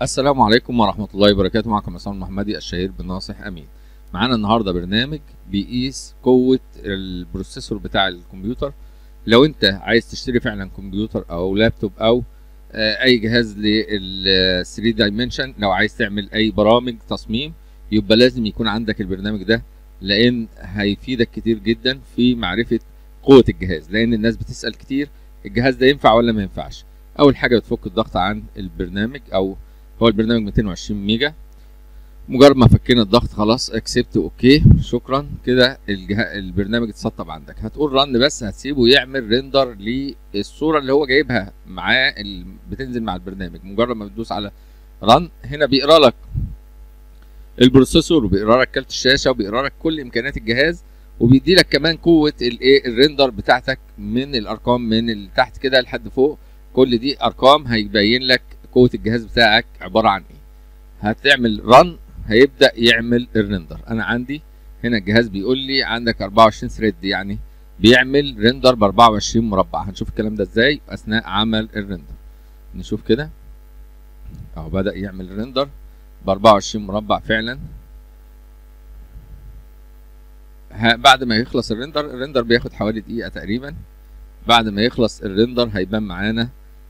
السلام عليكم ورحمة الله وبركاته معكم عصام المحمدي الشهير بالناصح أمين معانا النهاردة برنامج بيقيس قوة البروسيسور بتاع الكمبيوتر لو انت عايز تشتري فعلا كمبيوتر او لابتوب او آه، اي جهاز لل 3 دايمنشن لو عايز تعمل اي برامج تصميم يبقى لازم يكون عندك البرنامج ده لان هيفيدك كتير جدا في معرفة قوة الجهاز لان الناس بتسأل كتير الجهاز ده ينفع ولا ما ينفعش اول حاجة بتفك الضغط عن البرنامج او هو البرنامج 220 ميجا مجرد ما فكينا الضغط خلاص اكسبت اوكي شكرا كده الجه... البرنامج اتسطب عندك هتقول رن بس هتسيبه يعمل ريندر للصوره اللي هو جايبها معاه ال... بتنزل مع البرنامج مجرد ما بتدوس على رن هنا بيقرا لك البروسيسور وبيقرا لك كارت الشاشه وبيقرا لك كل امكانيات الجهاز وبيدي لك كمان قوه الايه الريندر بتاعتك من الارقام من اللي تحت كده لحد فوق كل دي ارقام هيبين لك قوه الجهاز بتاعك عباره عن ايه هتعمل رن هيبدا يعمل الريندر انا عندي هنا الجهاز بيقول لي عندك 24 ثريد يعني بيعمل ريندر ب 24 مربع هنشوف الكلام ده ازاي اثناء عمل الريندر نشوف كده اهو بدا يعمل ريندر ب 24 مربع فعلا ها بعد ما يخلص الريندر الريندر بياخد حوالي دقيقه تقريبا بعد ما يخلص الريندر هيبان معانا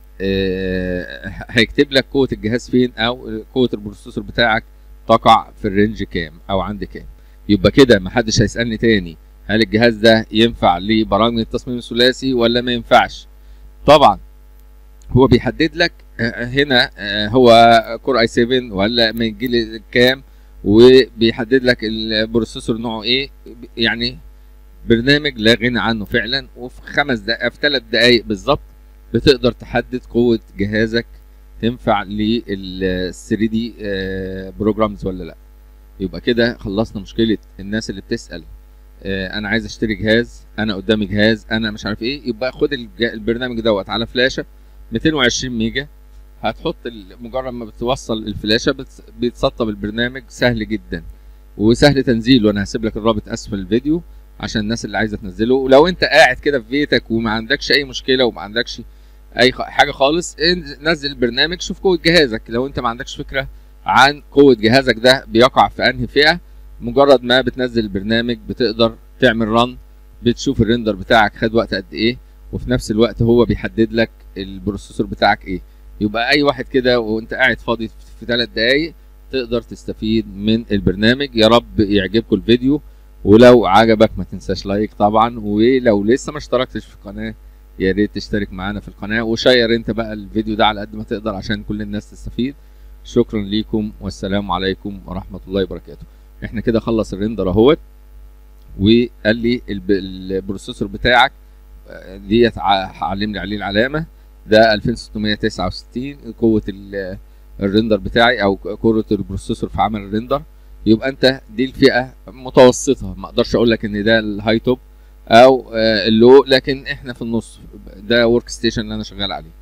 آه، هيكتب لك قوه الجهاز فين او قوه البروسيسور بتاعك تقع في الرينج كام او عند كام يبقى كده محدش هيسالني تاني هل الجهاز ده ينفع لبرامج التصميم الثلاثي ولا ما ينفعش طبعا هو بيحدد لك آه، هنا آه، هو كور اي 7 ولا من جيل كام وبيحدد لك البروسيسور نوعه ايه يعني برنامج لا غنى عنه فعلا وفي خمس دقائق في ثلاث دقائق بالظبط بتقدر تحدد قوه جهازك تنفع لل 3 دي بروجرامز ولا لا يبقى كده خلصنا مشكله الناس اللي بتسال آه، انا عايز اشتري جهاز انا قدامي جهاز انا مش عارف ايه يبقى خد الج- البرنامج دوت على فلاشه 220 ميجا هتحط ال- مجرد ما بتوصل الفلاشه بت- بيتسطب البرنامج سهل جدا وسهل تنزيله انا هسيب لك الرابط اسفل الفيديو عشان الناس اللي عايزه تنزله ولو انت قاعد كده في بيتك وما عندكش اي مشكله وما عندكش اي خ- حاجه خالص انز- نزل البرنامج شوف قوه جهازك لو انت ما عندكش فكره عن قوه جهازك ده بيقع في انهي فئه مجرد ما بتنزل البرنامج بتقدر تعمل رن بتشوف الريندر بتاعك خد وقت قد ايه وفي نفس الوقت هو بيحدد لك البروسيسور بتاعك ايه يبقى اي واحد كده وانت قاعد فاضي في ثلاث دقايق تقدر تستفيد من البرنامج يا رب يعجبكم الفيديو ولو عجبك ما تنساش لايك طبعا ولو لسه ما اشتركتش في القناه يا ريت تشترك معانا في القناه وشير انت بقى الفيديو ده على قد ما تقدر عشان كل الناس تستفيد شكرا ليكم والسلام عليكم ورحمه الله وبركاته احنا كده خلص الريندر اهوت وقال لي الب- البروسيسور بتاعك آه، ديت ع- علم لي عليه العلامه ده 2669 قوه ال- الريندر بتاعي او قوه البروسيسور في عمل الريندر يبقى انت دي الفئه متوسطه ما اقدرش اقول لك ان ده الهاي توب او آه، اللو لكن احنا في النص ده ورك ستيشن اللي انا شغال عليه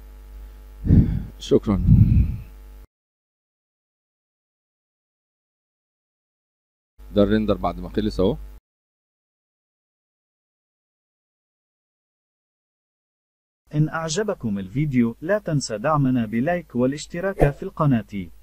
شكرا ده الريندر بعد ما خلص اهو إن أعجبكم الفيديو لا تنسى دعمنا بلايك والاشتراك في القناة